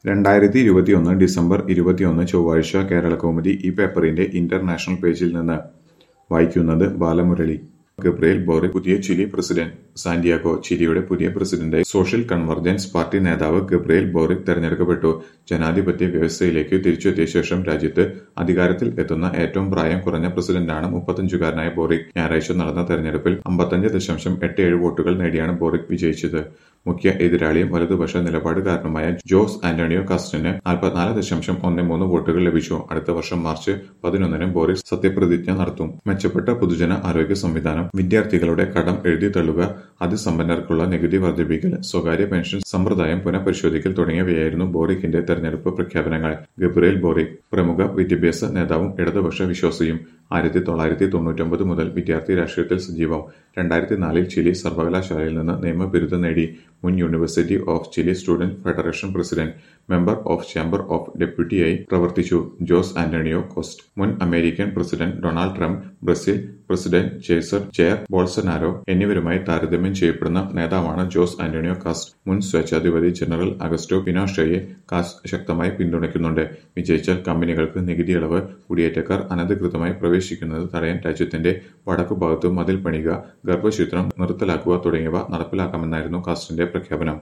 രണ്ടായിരത്തി ഇരുപത്തിയൊന്ന് ഡിസംബർ ഇരുപത്തിയൊന്ന് ചൊവ്വാഴ്ച കേരളകൗമുദി ഈ പേപ്പറിന്റെ ഇന്റർനാഷണൽ പേജിൽ നിന്ന് വായിക്കുന്നത് ബാലമുരളി ഗബ്രിയേൽ ബോറിക് പുതിയ ചിലി പ്രസിഡന്റ് സാന്റിയാഗോ ചിലിയുടെ പുതിയ പ്രസിഡന്റായി സോഷ്യൽ കൺവർജൻസ് പാർട്ടി നേതാവ് ഗബ്രിയേൽ ബോറിക് തെരഞ്ഞെടുക്കപ്പെട്ടു ജനാധിപത്യ വ്യവസ്ഥയിലേക്ക് തിരിച്ചെത്തിയ ശേഷം രാജ്യത്ത് അധികാരത്തിൽ എത്തുന്ന ഏറ്റവും പ്രായം കുറഞ്ഞ പ്രസിഡന്റാണ് മുപ്പത്തഞ്ചുകാരനായ ബോറിക് ഞായറാഴ്ച നടന്ന തെരഞ്ഞെടുപ്പിൽ അമ്പത്തഞ്ച് ദശാംശം എട്ട് ഏഴ് വോട്ടുകൾ നേടിയാണ് ബോറിക് വിജയിച്ചത് മുഖ്യ എതിരാളിയും വലതുപക്ഷ നിലപാടുകാരനുമായ ജോസ് ആന്റണിയോ കാസ്റ്റിന് നാൽപ്പത്തിനാല് ദശാംശം ഒന്ന് മൂന്ന് വോട്ടുകൾ ലഭിച്ചു അടുത്ത വർഷം മാർച്ച് പതിനൊന്നിന് ബോറിസ് സത്യപ്രതിജ്ഞ നടത്തും മെച്ചപ്പെട്ട പൊതുജന ആരോഗ്യ സംവിധാനം വിദ്യാർത്ഥികളുടെ കടം എഴുതി തള്ളുക അതിസമ്പന്നർക്കുള്ള നികുതി വർദ്ധിപ്പിക്കൽ സ്വകാര്യ പെൻഷൻ സമ്പ്രദായം പുനഃപരിശോധിക്കൽ തുടങ്ങിയവയായിരുന്നു ബോറിക്കിന്റെ തെരഞ്ഞെടുപ്പ് പ്രഖ്യാപനങ്ങൾ ഗബ്രിയേൽ ബോറിക് പ്രമുഖ വിദ്യാഭ്യാസ നേതാവും ഇടതുപക്ഷ വിശ്വാസിയും ആയിരത്തി തൊള്ളായിരത്തി തൊണ്ണൂറ്റൊമ്പത് മുതൽ വിദ്യാർത്ഥി രാഷ്ട്രീയത്തിൽ സജീവം രണ്ടായിരത്തി നാലിൽ ചിലി സർവകലാശാലയിൽ നിന്ന് നിയമബിരുദം നേടി മുൻ university of Chile student federation president member of chamber of ഡെപ്യൂട്ടിയായി പ്രവർത്തിച്ചു ജോസ് ആന്റണിയോ കോസ്റ്റ് മുൻ American president Donald Trump Brazil president Jair Jair Bolsonaro എന്നിവരുമായി താരതമ്യം ചെയ്യപ്പെടുന്ന നേതാവാണ് ജോസ് ആന്റണിയോ കാസ്റ്റ് മുൻ സ്വേച്ഛാധിപതി ജനറൽ അഗസ്റ്റോ പിനോഷയെ കാസ്റ്റ് ശക്തമായി പിന്തുണയ്ക്കുന്നുണ്ട് വിജയിച്ചാൽ കമ്പനികൾക്ക് നികുതി ഇളവ് കുടിയേറ്റക്കാർ അനധികൃതമായി പ്രവേശിക്കുന്നത് തടയാൻ രാജ്യത്തിന്റെ വടക്കുഭാഗത്ത് മതിൽ പണിയുക ഗർഭചിത്രം നിർത്തലാക്കുക തുടങ്ങിയവ നടപ്പിലാക്കാമെന്നായിരുന്നു കാസ്റ്റിന്റെ പ്രഖ്യാപനം